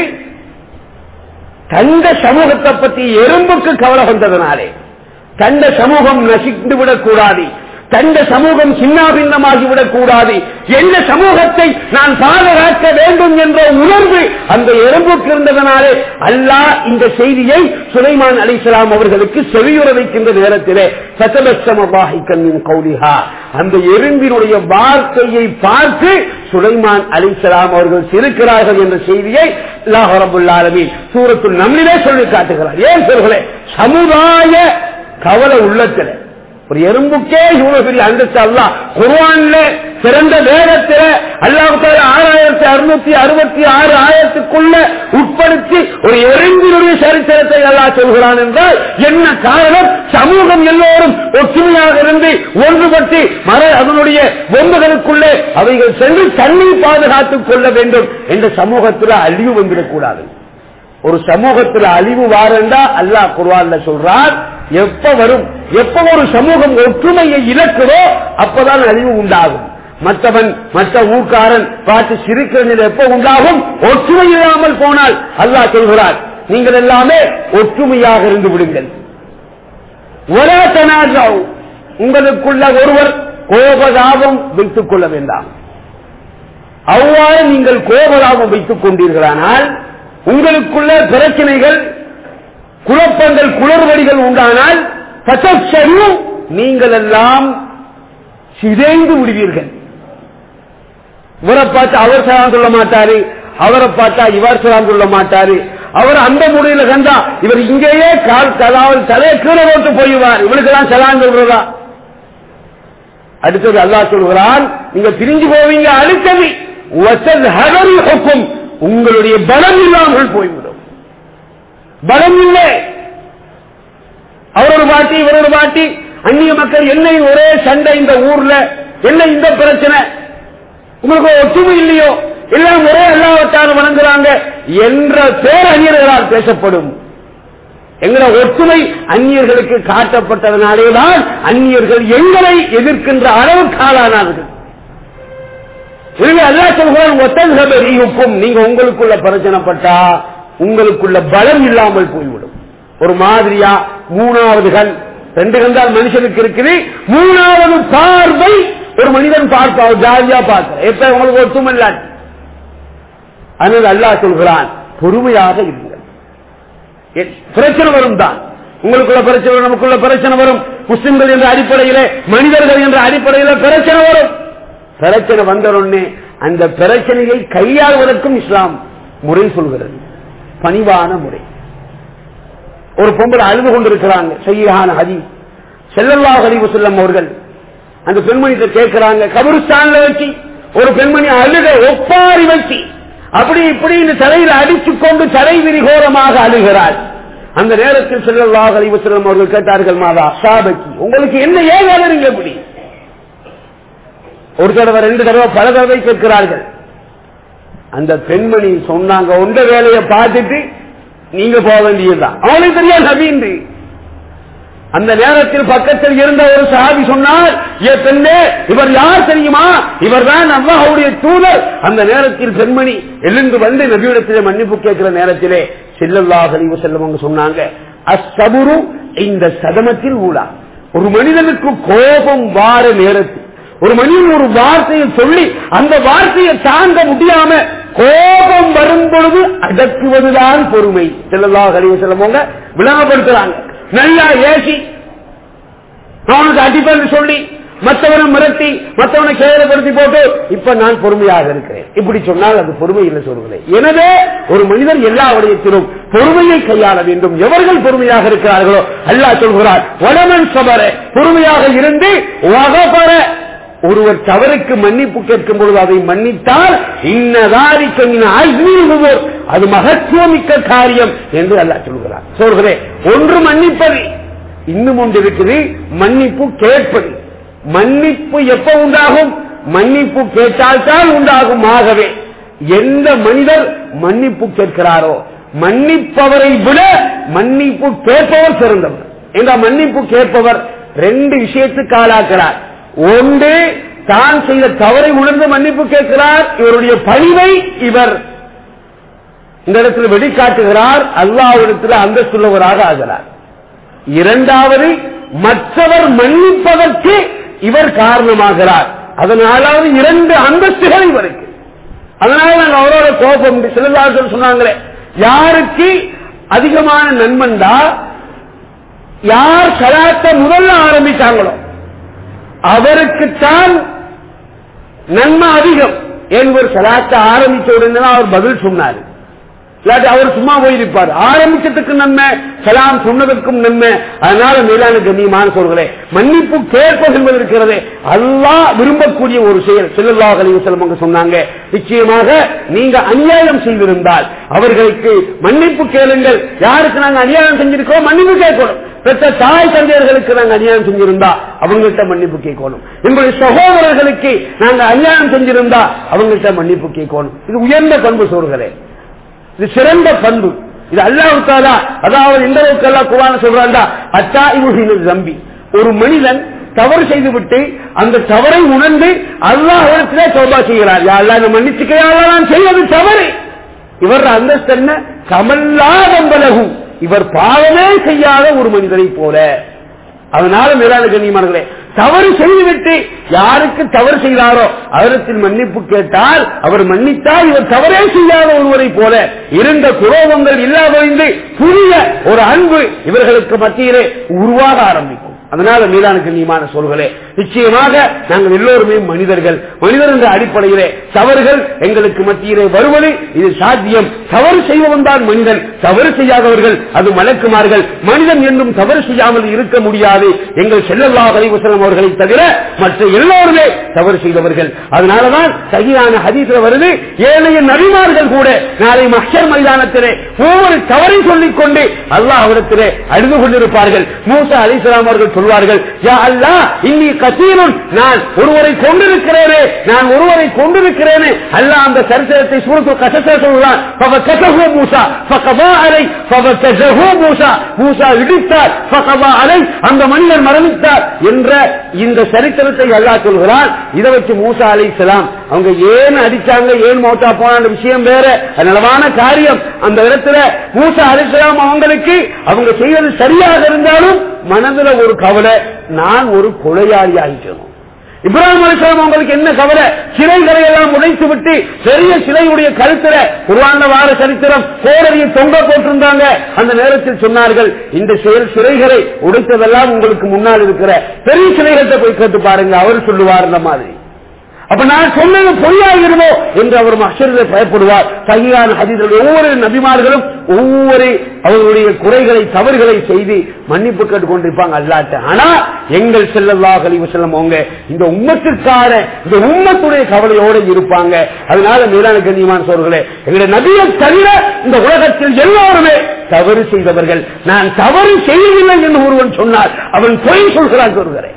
தந்த சமூகத்தை பற்றி எறும்புக்கு கவலை வந்ததனாலே தந்த சமூகம் நசிந்து விடக்கூடாது தந்த சமூகம் சின்னாபின்னமாகி விடக்கூடாது எந்த சமூகத்தை நான் பாதுகாக்க வேண்டும் என்ற உணர்வு அந்த எறும்புக்கு இருந்ததனாலே அல்லாஹ் இந்த செய்தியை சுலைமான் அலிசலாம் அவர்களுக்கு செவியுற வைக்கின்ற நேரத்திலே சத்தலட்சமின் கௌலிஹா அந்த எறும்பினுடைய வார்த்தையை பார்த்து சுலைமான் அலிசலாம் அவர்கள் சிரிக்கிறார்கள் என்ற செய்தியை அல்லாஹரபுல்லாலமி சூரத்துள் நம்மிலே சொல்லி காட்டுகிறார் ஏன் சொல்களே சமுதாய கவலை உள்ளத்தில் ஒரு எறும்புக்கே இவ்வளவு பெரிய அந்தஸ்து அல்ல குர்வான்ல சிறந்த வேதத்தில அல்லாஹால ஆறாயிரத்தி அறுநூத்தி அறுபத்தி ஆறு ஆயிரத்துக்குள்ள உட்படுத்தி ஒரு எறும்பினுடைய சரித்திரத்தை அல்லாஹ் சொல்கிறான் என்றால் என்ன காரணம் சமூகம் எல்லோரும் ஒற்றுமையாக இருந்து ஒன்றுபட்டு மர அதனுடைய பொம்புகளுக்குள்ளே அவைகள் சென்று தண்ணீர் பாதுகாத்துக் கொள்ள வேண்டும் என்ற சமூகத்தில் அழிவு வந்துடக்கூடாது ஒரு சமூகத்தில் அழிவு வாரண்டா அல்லாஹ் குர்வான்ல சொல்றார் எப்ப வரும் எப்ப ஒரு சமூகம் ஒற்றுமையை இழக்குதோ அப்பதான் அழிவு உண்டாகும் மற்றவன் மற்ற ஊர்க்காரன் பார்த்து சிரிக்கிற நிலை எப்ப உண்டாகும் ஒற்றுமை இல்லாமல் போனால் அல்லாஹ் சொல்கிறார் நீங்கள் எல்லாமே ஒற்றுமையாக இருந்து விடுங்கள் ஒரே தனாஜாவ் உங்களுக்குள்ள ஒருவர் கோபதாபம் வைத்துக் கொள்ள வேண்டாம் அவ்வாறு நீங்கள் கோபதாபம் வைத்துக் கொண்டீர்களானால் உங்களுக்குள்ள பிரச்சனைகள் குழப்பங்கள் குளறுபடிகள் உண்டானால் பசச்சரியும் நீங்கள் எல்லாம் சிதைந்து விடுவீர்கள் இவரை பார்த்து அவர் சலாம் சொல்ல மாட்டாரு அவரை பார்த்தா இவர் சலாம் சொல்ல மாட்டாரு அவர் அந்த முறையில கண்டா இவர் இங்கேயே கால் அதாவது தலையை கீழே போட்டு போயிவார் இவளுக்கெல்லாம் சலாம் சொல்றதா அடுத்தது அல்லாஹ் சொல்கிறான் நீங்க பிரிஞ்சு போவீங்க அடுத்தது வசல் ஹதரி ஹுக்கும் உங்களுடைய பலம் இல்லாமல் போய்விடும் பலம் இல்லை அவர் ஒரு பாட்டி இவர் ஒரு பாட்டி அந்நிய மக்கள் என்ன ஒரே சண்டை இந்த ஊர்ல என்ன இந்த பிரச்சனை உங்களுக்கு ஒற்றுமை இல்லையோ எல்லாம் ஒரே அல்லாவத்தான வணங்குறாங்க என்ற பேரறிஞர்களால் பேசப்படும் எங்களை ஒற்றுமை அந்நியர்களுக்கு காட்டப்பட்டதனாலேதான் அந்நியர்கள் எங்களை எதிர்க்கின்ற அளவுக்கு ஆளானார்கள் எனவே அல்லா சொல்கிறான் ஒத்தன் நீங்க உங்களுக்குள்ள பிரச்சனைப்பட்டா உங்களுக்குள்ள பலம் இல்லாமல் போய்விடும் ஒரு மாதிரியா மூணாவது கண் ரெண்டு கண்டால் மனுஷனுக்கு இருக்குது மூணாவது பார்வை ஒரு மனிதன் பார்ப்பா ஜாலியா பார்க்க எப்ப உங்களுக்கு ஒத்துமை இல்லாட்டி அதனால் அல்லாஹ் சொல்கிறான் பொறுமையாக இருங்கள் பிரச்சனை வரும் தான் உங்களுக்குள்ள பிரச்சனை வரும் நமக்குள்ள பிரச்சனை வரும் முஸ்லிம்கள் என்ற அடிப்படையிலே மனிதர்கள் என்ற அடிப்படையில பிரச்சனை வரும் பிரச்சனை வந்தவுடனே அந்த பிரச்சனையை கையாளுவதற்கும் இஸ்லாம் முறை சொல்கிறது பணிவான முறை ஒரு பொம்பளை அழுது கொண்டிருக்கிறாங்க செய்யான ஹதி செல்லல்லா ஹரிவு செல்லம் அவர்கள் அந்த பெண்மணிகிட்ட கேட்கிறாங்க கபருஸ்தான்ல வச்சு ஒரு பெண்மணி அழுத ஒப்பாரி வச்சு அப்படி இப்படி இந்த தலையில் அடித்துக் கொண்டு தலை விரிகோரமாக அழுகிறாள் அந்த நேரத்தில் செல்லல்லா ஹரிவு செல்லம் அவர்கள் கேட்டார்கள் மாதா சாபக்கி உங்களுக்கு என்ன ஏன் அழுறீங்க எப்படி ஒரு தடவை ரெண்டு தடவை பல தடவை கேட்கிறார்கள் அந்த பெண்மணி சொன்னாங்க உண்ட வேலையை பார்த்துட்டு நீங்க போக வேண்டியதுதான் அவனுக்கு தெரியாது நபீன்று அந்த நேரத்தில் பக்கத்தில் இருந்த ஒரு சாபி சொன்னார் ஏ பெண்ணே இவர் யார் தெரியுமா இவர் தான் அல்லாஹுடைய தூதர் அந்த நேரத்தில் பெண்மணி எழுந்து வந்து நபியிடத்திலே மன்னிப்பு கேட்கிற நேரத்திலே செல்லல்லா கழிவு செல்லவங்க சொன்னாங்க அசபுரு இந்த சதமத்தில் ஊழா ஒரு மனிதனுக்கு கோபம் வார நேரத்தில் ஒரு மனிதன் ஒரு வார்த்தையை சொல்லி அந்த வார்த்தையை தாங்க முடியாம கோபம் வரும் பொழுது அடக்குவதுதான் பொறுமை செல்லல்லா கழிவு செல்லவங்க விளங்கப்படுத்துறாங்க நல்லா ஏசி அவனுக்கு அடிப்பது சொல்லி மற்றவனை மிரட்டி மற்றவனை கேவலப்படுத்தி போட்டு இப்ப நான் பொறுமையாக இருக்கிறேன் இப்படி சொன்னால் அது பொறுமை இல்லை சொல்கிறேன் எனவே ஒரு மனிதர் எல்லா விடயத்திலும் பொறுமையை கையாள வேண்டும் எவர்கள் பொறுமையாக இருக்கிறார்களோ அல்லா சொல்கிறார் வடமன் சபர பொறுமையாக இருந்து வகப்பற ஒருவர் தவறுக்கு மன்னிப்பு கேட்கும் பொழுது அதை மன்னித்தால் இன்னதாரிக்க அது மகத்துவமிக்க காரியம் என்று அல்லா சொல்கிறார் சொல்கிறேன் ஒன்று மன்னிப்பது இன்னும் ஒன்று இருக்குது மன்னிப்பு கேட்பது மன்னிப்பு எப்ப உண்டாகும் மன்னிப்பு கேட்டால்தான் உண்டாகும் ஆகவே எந்த மனிதர் மன்னிப்பு கேட்கிறாரோ மன்னிப்பவரை விட மன்னிப்பு கேட்பவர் சிறந்தவர் என்ற மன்னிப்பு கேட்பவர் ரெண்டு விஷயத்துக்கு ஆளாக்கிறார் ஒன்று தான் செய்த தவறை உணர்ந்து மன்னிப்பு கேட்கிறார் இவருடைய பணிவை இவர் இந்த இடத்தில் வெளிக்காட்டுகிறார் அல்லாவிடத்தில் அந்தஸ்துள்ளவராக ஆகிறார் இரண்டாவது மற்றவர் மன்னிப்பதற்கு இவர் காரணமாகிறார் அதனாலாவது இரண்டு அந்தஸ்துகள் இவருக்கு அதனால நாங்கள் அவரோட கோபம் சிலதார்கள் சொன்னாங்களே யாருக்கு அதிகமான நன்மண்டா யார் சலாத்தை முதல்ல ஆரம்பித்தாங்களோ அவருக்குத்தான் நன்மை அதிகம் என்பவர் சலாத்தை ஆரம்பித்த உடனே அவர் பதில் சொன்னார் இல்லாட்டி அவர் சும்மா போயிருப்பார் ஆரம்பிச்சதுக்கு நன்மை சலாம் சொன்னதற்கும் நன்மை அதனால மேலான கண்ணியமான சொல்களே மன்னிப்பு கேட்பது என்பது இருக்கிறது அல்லாஹ் விரும்பக்கூடிய ஒரு செயல் செல்லல்லா கலிவசலம் அங்க சொன்னாங்க நிச்சயமாக நீங்க அநியாயம் செய்திருந்தால் அவர்களுக்கு மன்னிப்பு கேளுங்கள் யாருக்கு நாங்க அநியாயம் செஞ்சிருக்கோம் மன்னிப்பு கேட்கணும் பெற்ற தாய் தந்தையர்களுக்கு நாங்க அநியாயம் செஞ்சிருந்தா அவங்கள்ட்ட மன்னிப்பு கேட்கணும் எங்களுடைய சகோதரர்களுக்கு நாங்க அநியாயம் செஞ்சிருந்தா அவங்கள்ட்ட மன்னிப்பு கேட்கணும் இது உயர்ந்த பண்பு சொல்கிறேன் இது சிறந்த பண்பு இது அல்லாஹு தாலா அதாவது இந்த அளவுக்கு எல்லாம் குரான் சொல்றாண்டா அத்தா இவர்கள் நம்பி ஒரு மனிதன் தவறு செய்துவிட்டு அந்த தவறை உணர்ந்து அல்லாஹிடத்திலே சோபா செய்கிறார் யா அல்லாஹ் என்னை மன்னிச்சுக்கையா அல்லாஹ் நான் செய்வது தவறு இவர் அந்தஸ்து என்ன கமல்லாதம்பலகும் இவர் பாவமே செய்யாத ஒரு மனிதரை போல அதனால மேலான கண்ணியமானங்களே தவறு செய்துவிட்டு யாருக்கு தவறு செய்தாரோ அவரத்தில் மன்னிப்பு கேட்டால் அவர் மன்னித்தால் இவர் தவறே செய்யாத ஒருவரை போல இருந்த குரோபங்கள் இல்லாதொழிந்து புதிய ஒரு அன்பு இவர்களுக்கு மத்தியிலே உருவாக ஆரம்பிக்கும் அதனால மீதான கண்ணியமான சொல்களே நிச்சயமாக நாங்கள் எல்லோருமே மனிதர்கள் மனிதர் என்ற அடிப்படையிலே தவறுகள் எங்களுக்கு மத்தியிலே வருவது இது சாத்தியம் தவறு செய்வன் தான் மனிதன் தவறு செய்யாதவர்கள் அது மலக்குமார்கள் மனிதன் என்றும் தவறு செய்யாமல் இருக்க முடியாது எங்கள் செல்லல்லா கலைவசலம் அவர்களை தவிர மற்ற எல்லோருமே தவறு செய்தவர்கள் அதனாலதான் சரியான ஹதீஸ்ல வருது ஏழைய நபிமார்கள் கூட நாளை மஹர் மைதானத்திலே ஒவ்வொரு தவறை சொல்லிக் கொண்டு அல்லாஹ் அவரிடத்திலே அழுது கொண்டிருப்பார்கள் மூசா அலிஸ்லாம் அவர்கள் சொல்வார்கள் யா அல்லாஹ் இன்னி கசீரன் நான் ஒருவரை கொண்டிருக்கிறேனே நான் ஒருவரை கொண்டிருக்கிறேனே அல்லாஹ் அந்த சரித்திரத்தை சூரத்து கசத்தை சொல்றான் فَفَكَتَهُ موسى فَقَضَى عَلَيْهِ فَفَكَتَهُ موسى மூசா இடித்தார் فَقَضَى عَلَيْهِ அந்த மனிதர் மரணித்தார் என்ற இந்த சரித்திரத்தை அல்லாஹ் சொல்கிறான் இதை வச்சு மூசா அலைஹிஸ்ஸலாம் அவங்க ஏன் அடிச்சாங்க ஏன் மௌத்தா போன விஷயம் வேற அது நலவான காரியம் அந்த இடத்துல மூசா அலைஹிஸ்ஸலாம் அவங்களுக்கு அவங்க செய்வது சரியாக இருந்தாலும் மனதுல ஒரு கவலை நான் ஒரு கொலையாளி ஆகிட்டணும் இப்ராஹிம் அலிஸ்லாம் அவங்களுக்கு என்ன கவலை சிலைகளை எல்லாம் உடைத்து விட்டு பெரிய சிலையுடைய கருத்துல குர்வான வார சரித்திரம் கோடரியை தொங்க போட்டிருந்தாங்க அந்த நேரத்தில் சொன்னார்கள் இந்த செயல் சிலைகளை உடைத்ததெல்லாம் உங்களுக்கு முன்னால் இருக்கிற பெரிய சிலைகள்கிட்ட போய் கேட்டு பாருங்க அவர் சொல்லுவார் இந்த மாதிரி அப்ப நான் சொன்னது பொய்யாகிறதோ என்று அவர் மஷரில் பயப்படுவார் சகியான ஹதீதல் ஒவ்வொரு நபிமார்களும் ஒவ்வொரு அவர்களுடைய குறைகளை தவறுகளை செய்து மன்னிப்பு கேட்டுக்கொண்டிருப்பாங்க அல்லாட்ட ஆனா எங்கள் செல்லல்லா கழிவு செல்லம் அவங்க இந்த உம்மத்திற்கான இந்த உம்மத்துடைய கவலையோடு இருப்பாங்க அதனால மேலான கண்ணியமான சோர்களே எங்களுடைய நபியை தவிர இந்த உலகத்தில் எல்லோருமே தவறு செய்தவர்கள் நான் தவறு செய்யவில்லை என்று ஒருவன் சொன்னார் அவன் பொய் சொல்கிறான் சொல்கிறேன்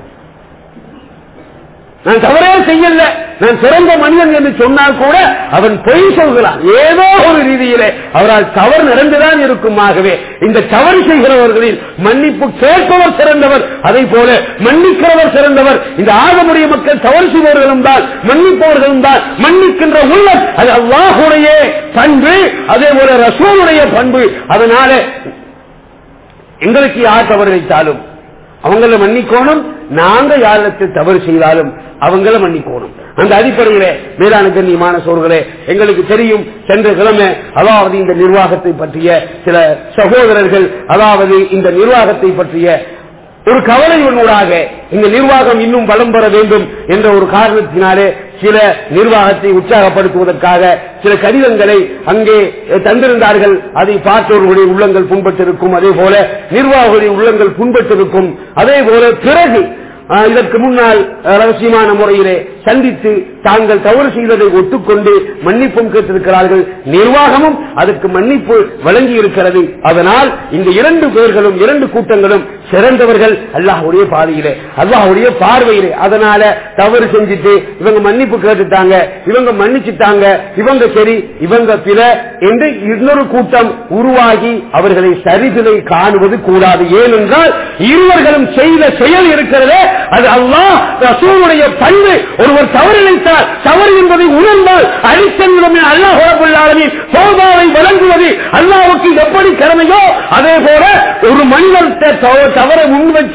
நான் தவறே செய்யல நான் சிறந்த மனிதன் என்று சொன்னால் கூட அவன் பொய் சொல்கிறான் ஏதோ ஒரு ரீதியிலே அவரால் தவறு நடந்துதான் இருக்குமாகவே இந்த தவறு செய்கிறவர்களில் மன்னிப்பு கேட்பவர் சிறந்தவர் அதை போல மன்னிக்கிறவர் சிறந்தவர் இந்த ஆகமுடைய மக்கள் தவறு செய்பவர்களும் தான் மன்னிப்பவர்களும் தான் மன்னிக்கின்ற உள்ளம் அது அல்லாஹுடைய பண்பு அதே போல ரசூலுடைய பண்பு அதனால எங்களுக்கு யார் தவறு வைத்தாலும் அவங்கள மன்னிக்கோணும் நாங்க யாரிடத்தில் தவறு செய்தாலும் அவங்கள மன்னிக்கோணும் அந்த அடிப்படையில மேலான கண்ணியமான சோர்களே எங்களுக்கு தெரியும் சென்ற கிழமை அதாவது இந்த நிர்வாகத்தை பற்றிய சில சகோதரர்கள் அதாவது இந்த நிர்வாகத்தை பற்றிய ஒரு கவலையினூடாக இந்த நிர்வாகம் இன்னும் பலம் பெற வேண்டும் என்ற ஒரு காரணத்தினாலே சில நிர்வாகத்தை உற்சாகப்படுத்துவதற்காக சில கடிதங்களை அங்கே தந்திருந்தார்கள் அதை பார்த்தவர்களுடைய உள்ளங்கள் புண்பட்டிருக்கும் அதே போல நிர்வாகிகளுடைய உள்ளங்கள் புண்பட்டிருக்கும் அதே போல பிறகு இதற்கு முன்னால் ரகசியமான முறையிலே சந்தித்து தாங்கள் தவறு செய்ததை ஒத்துக்கொண்டு மன்னிப்பும் கேட்டிருக்கிறார்கள் நிர்வாகமும் அதற்கு மன்னிப்பு வழங்கி இருக்கிறது அதனால் இந்த இரண்டு பேர்களும் இரண்டு கூட்டங்களும் சிறந்தவர்கள் அல்லாஹுடைய பாதையிலே அல்லாஹுடைய பார்வையிலே அதனால தவறு செஞ்சுட்டு இவங்க மன்னிப்பு கேட்டுட்டாங்க இவங்க மன்னிச்சுட்டாங்க இவங்க சரி இவங்க பிற என்று இன்னொரு கூட்டம் உருவாகி அவர்களை சரிதிலை காணுவது கூடாது ஏனென்றால் இருவர்களும் செய்த செயல் இருக்கிறதே அது அல்லாஹ் ரசூலுடைய பண்பு ஒருவர் தவறிழைத்தால் தவறு என்பதை உணர்ந்தால் அழித்தன்னுடமே அல்லாஹ் உறப்புள்ளாளமே சோபாவை வழங்குவது அல்லாவுக்கு எப்படி கடமையோ அதே போல ஒரு மனிதர் தவறை முன் வச்சு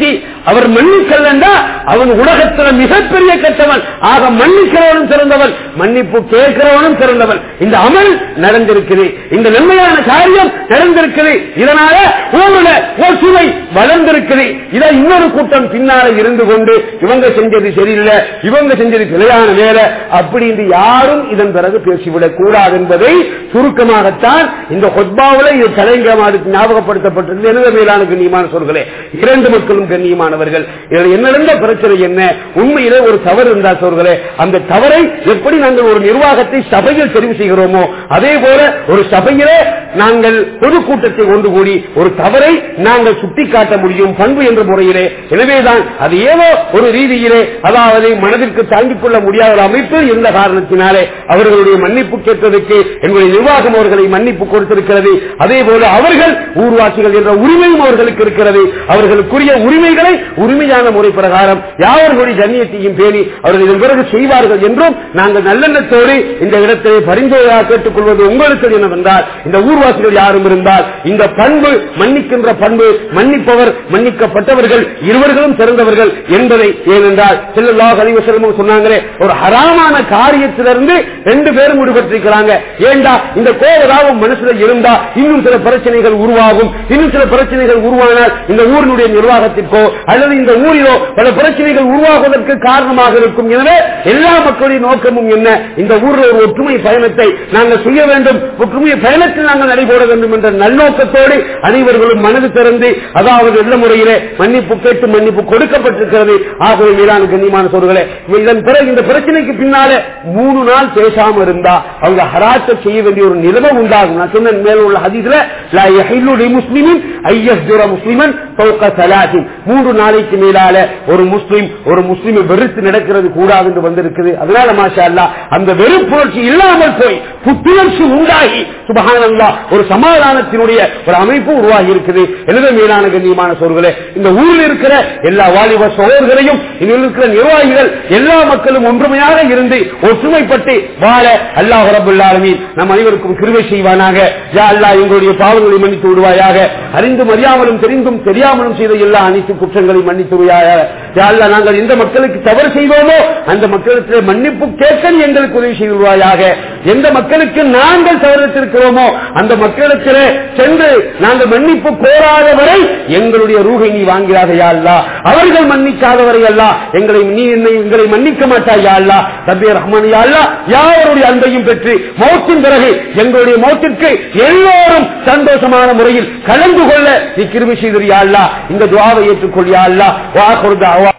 அவர் மன்னிக்கலண்டா அவன் உலகத்துல மிகப்பெரிய கெட்டவன் ஆக மன்னிக்கிறவனும் சிறந்தவன் மன்னிப்பு கேட்கிறவனும் சிறந்தவன் இந்த அமல் நடந்திருக்குது இந்த நன்மையான காரியம் நடந்திருக்குது இதனால ஊருல ஒற்றுமை வளர்ந்திருக்குது இதை இன்னொரு கூட்டம் பின்னால இருந்து கொண்டு இவங்க செஞ்சது சரியில்லை இவங்க செஞ்சது பிழையான வேலை அப்படி என்று யாரும் இதன் பிறகு பேசிவிடக் கூடாது என்பதை சுருக்கமாகத்தான் இந்த ஹொத்பாவில் இது தலைங்கமாக ஞாபகப்படுத்தப்பட்டது எனது மேலான கண்ணியமான சொல்களே இரண்டு மக்களும் கண்ணியமானவர்கள் இதில் என்ன நடந்த பிரச்சனை என்ன உண்மையிலே ஒரு தவறு இருந்தா சொல்களே அந்த தவறை எப்படி நாங்கள் ஒரு நிர்வாகத்தை சபையில் தெரிவு செய்கிறோமோ அதே போல ஒரு சபையிலே நாங்கள் பொதுக்கூட்டத்தை ஒன்று கூடி ஒரு தவறை நாங்கள் சுட்டிக்காட்ட முடியும் பண்பு என்ற முறையிலே எனவேதான் அது ஏதோ ஒரு ரீதியிலே அதாவது மனதிற்கு தாங்கிக் கொள்ள முடியாத ஒரு அமைப்பு இருந்த காரணத்தினாலே அவர்களுடைய மன்னிப்பு கேட்பதற்கு எங்களுடைய நிர்வாகம் அவர்களை மன்னிப்பு கொடுத்திருக்கிறது அதே போல அவர்கள் ஊர்வாசிகள் என்ற உரிமையும் அவர்களுக்கு இருக்கிறது அவர்களுக்குரிய உரிமைகளை உரிமையான முறை பிரகாரம் யாவர்களுடைய கண்ணியத்தையும் பேணி அவர்கள் இதன் பிறகு செய்வார்கள் என்றும் நாங்கள் நல்லெண்ணத்தோடு இந்த இடத்திலே பரிந்துரையாக கேட்டுக் கொள்வது உங்களுக்கு என்னவென்றால் இந்த ஊர்வாசிகள் யாரும் இருந்தால் இந்த பண்பு மன்னிக்கின்ற பண்பு மன்னிப்பவர் மன்னிக்கப்பட்டவர்கள் இருவர்களும் சிறந்தவர்கள் என்பதை ஏனென்றால் செல்லல்லா கழிவு செல்வம் சொன்னாங்களே ஒரு ஹராமான காரியத்திலிருந்து ரெண்டு பேரும் முடிவெற்றிருக்கிறாங்க ஏண்டா இந்த கோவதாவும் மனசுல இருந்தா இன்னும் சில பிரச்சனைகள் உருவாகும் இன்னும் சில பிரச்சனைகள் உருவானால் இந்த ஊரினுடைய நிர்வாகத்திற்கோ அல்லது இந்த ஊரிலோ பல பிரச்சனைகள் உருவாகுவதற்கு காரணமாக இருக்கும் எனவே எல்லா மக்களுடைய நோக்கமும் என்ன இந்த ஊரில் ஒரு ஒற்றுமை பயணத்தை நாங்கள் செய்ய வேண்டும் ஒற்றுமை பயணத்தில் நாங்கள் நடைபெற வேண்டும் என்ற நல்நோக்கத்தோடு அனைவர்களும் மனது திறந்து அதாவது நல்ல முறையிலே மன்னிப்பு கேட்டு மன்னிப்பு கொடுக்கப்பட்டிருக்கிறது ஆகவே மீதான கண்ணியமான சொல்களே இதன் பிறகு இந்த பிரச்சனைக்கு பின்னாலே மூணு நாள் பேசாம இருந்தா அவங்க ஹராத்த செய்ய வேண்டிய ஒரு நிலைமை உண்டாகும் நான் சொன்ன மேல உள்ள ஹதீஸ்ல லா யஹில்லு லிமுஸ்லிமின் ஐயஸ்துர முஸ்லிமன் ஃபௌக ஸலாத்தின் மூன்று நாளைக்கு மேலால ஒரு முஸ்லிம் ஒரு முஸ்லிமை வெறுத்து நடக்கிறது கூடாது என்று வந்திருக்குது அதனால மாஷா அல்லாஹ் அந்த வெறுப்புணர்ச்சி இல்லாமல் போய் புத்துணர்ச்சி உண்டாகி சுபஹானல்லாஹ் ஒரு சமாதானத்தினுடைய ஒரு அமைப்பு உருவாகி இருக்குது எனவே மேலான கண்ணியமான சோர்களே இந்த ஊரில் இருக்கிற எல்லா வாலிப சோழர்களையும் இதில் இருக்கிற நிர்வாகிகள் எல்லா மக்களும் ஒன்றுமையாக இருந்து ஒற்றுமைப்பட்டு வாழ அல்லாஹ் ரபுல்லாலமீன் நம் அனைவருக்கும் கிருவை செய்வானாக யா அல்லா எங்களுடைய பாவங்களை மன்னித்து விடுவாயாக அறிந்தும் அறியாமலும் தெரிந்தும் தெரியாமலும் செய்த எல்லா அனைத்து குற்றங்களையும் மன்னித்து விடுவாயாக யா அல்லா நாங்கள் எந்த மக்களுக்கு தவறு செய்தோமோ அந்த மக்களுக்கு மன்னிப்பு கேட்க நீ எங்களுக்கு உதவி செய்து விடுவாயாக எந்த மக்களுக்கு நாங்கள் தவறித்திருக்கிறோமோ அந்த மக்களுக்கு சென்று நாங்கள் மன்னிப்பு கோராத வரை எங்களுடைய ரூகை நீ வாங்கிறாக யா அல்லா அவர்கள் மன்னிக்காதவரை அல்லா எங்களை நீ என்னை எங்களை மன்னிக்க மாட்டாய் யா அல்லா ரப்பே ரஹ்மான் யா அல்லா யாருடைய அன்பையும் பெற்று மௌத்தின் பிறகு எங்களுடைய மௌத்திற்கு எல்லோரும் சந்தோஷமான முறையில் கலந்து கொள்ள நீ கிருமி செய்தியா அல்லா இந்த துவாவை ஏற்றுக்கொள்ளியா அல்லா வாக்குறுதா